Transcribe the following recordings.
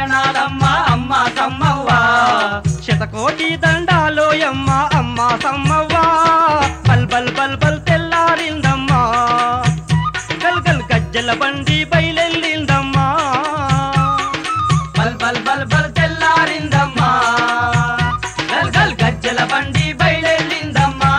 శరణాలమ్మ అమ్మ సమ్మవ్వ శతకోటి దండాలోయమ్మ అమ్మ సమ్మవ్వా బల్ బల్ బల్ బల్ తెల్లారిందమ్మా గల్ గల్ గజ్జల బండి బయలెళ్ళిందమ్మా బల్ బల్ బల్ బల్ తెల్లారిందమ్మా గల్ గల్ గజ్జల బండి బయలెళ్ళిందమ్మా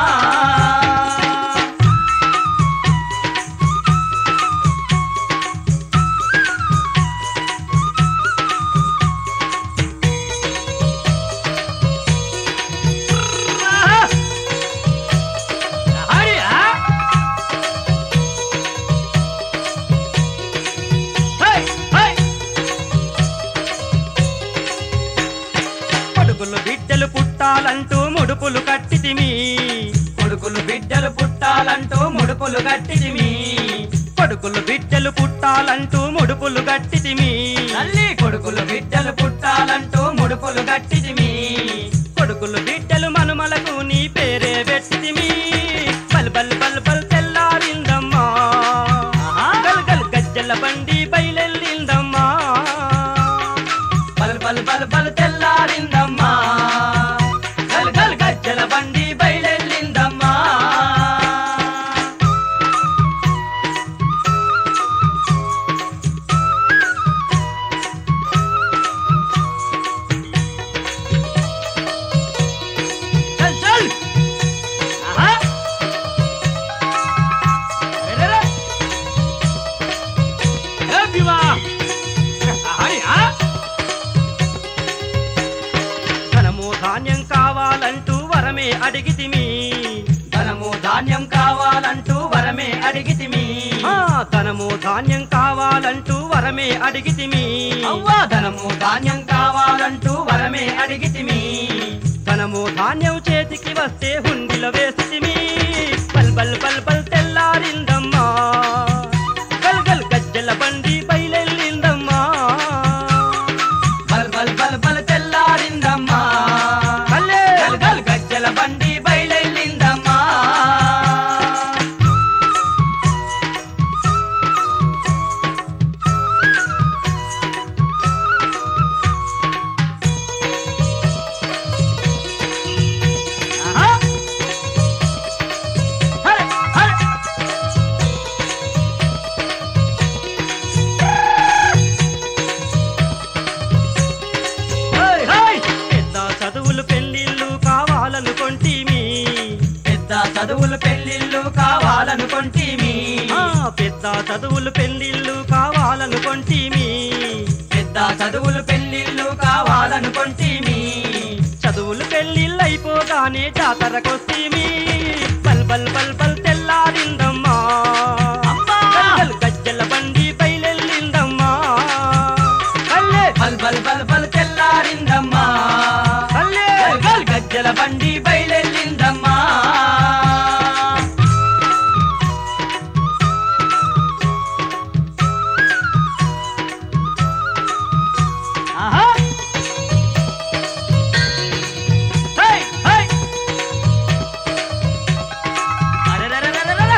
హరి ఆ హై హై కొడుకులు బిడ్డలు పుట్టాలంటూ ముడుపులు కట్టితిమి కొడుకులు బిడ్డలు పుట్టాలంటూ ముడుపులు కట్టిదిమి కొడుకులు బిడ్డలు పుట్టాలంటూ ముడుపులు కట్టితిమి తల్లి కొడుకులు బిడ్డలు పుట్టాలంటూ ముడుపులు కట్టిదిమి కొడుకులు బిడ్డలు మనుమలకు నీ పేరే పెట్టితిమి బల్ బల్ బల్ బల్ తెల్లారిందమ్మా గల్ గల్ గజ్జల బండి బయలెళ్ళిందమ్మా బల్ బల్ బల్ బల్ తెల్లారిందమ్మా గల్ గల్ గజ్జల బండి బయలెళ్ళిందమ్మా చల్ చల్ ఆహా రేరే ఏ భీమా హరి ఆ ధనము ధాన్యం కావాలంటూ వరమే అడిగితిమి ధనము ధాన్యం కావాలంటూ వరమే అడిగితిమి ఆ ధనము ధాన్యం కావాలంటూ వరమే అడిగితిమి అవ్వా ధనము ధాన్యం కావాలంటూ వరమే అడిగితిమి ధనము ధాన్యం చేతికి వస్తే హుండిలో వేసితిమి బల్ బల్ బల్ బల్ తెల్లారిందమ్మా గల్ గల్ గజ్జల బండి బయలెళ్ళిందమ్మా బల్ బల్ బల్ బల్ తెల్లారిందమ్మా కల్లే గల్ గల్ గజ్జల బండి బయలెళ్ళిందమ్మా ఆహా హరే హరే హై హై పెద్ద చదువులు పెళ్లిళ్ళు కావాలనుకొంటిమి పెద్ద చదువులు పెళ్లిళ్ళు కావాలనుకొంటిమి ఆ పెద్ద చదువులు పెళ్లిళ్ళు కావాలనుకొంటిమి పెద్ద చదువులు పెళ్లిళ్ళు కావాలనుకొంటిమి చదువులు పెళ్లిళ్ళు అయిపోగానే జాతరకొస్తీమి బల్ బల్ బల్ బల్ తెల్లారిందమ్మా అమ్మా! గల్ గల్ గజ్జల బండి బయలెళ్ళిందమ్మా కల్లే బల్ బల్ బల్ బల్ తెల్లారిందమ్మా కల్లే గల్ గల్ గజ్జల బండి బయలెళ్ళిందమ్మా ఆహా! హై! హై! అరెరెరెరెరెరె!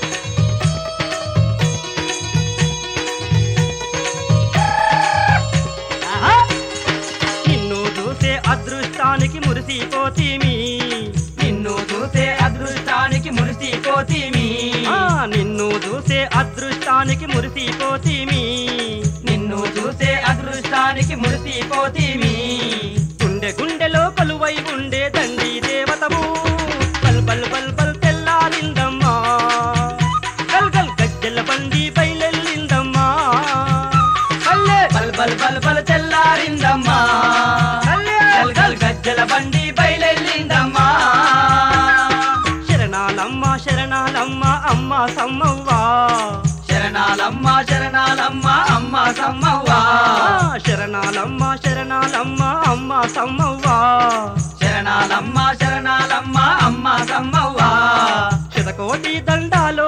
ఆహా! నిన్ను చూసే అదృష్టానికి మురిసిపోతీమి నిన్ను చూసే అదృష్టానికి మురిసిపోతీమి ఆ నిన్ను చూసే అదృష్టానికి మురిసిపోతీమి నిన్ను చూసే అదృష్టానికి మురిసిపోతీమి గుండె గుండెలో కొలువై ఉండే దండి దేవతము బల్ బల్ బల్ బల్ తెల్లారిందమ్మా గల్ గల్ గజ్జల బండి బయలెళ్ళిందమ్మా కల్లే బల్ బల్ బల్ బల్ తెల్లారిందమ్మా కల్లే గల్ గల్ గజ్జల బండి బయలెళ్ళిందమ్మా శరణాలమ్మ శరణాలమ్మ అమ్మ సమ్మవ్వా శరణాలమ్మ శరణాలమ్మ అమ్మ సమ్మవ్వా ఆ, శరణాలమ్మ శరణాలమ్మ అమ్మ సమ్మవ్వా శరణాలమ్మ శరణాలమ్మ అమ్మ సమ్మవ్వా శతకోటి దండాలో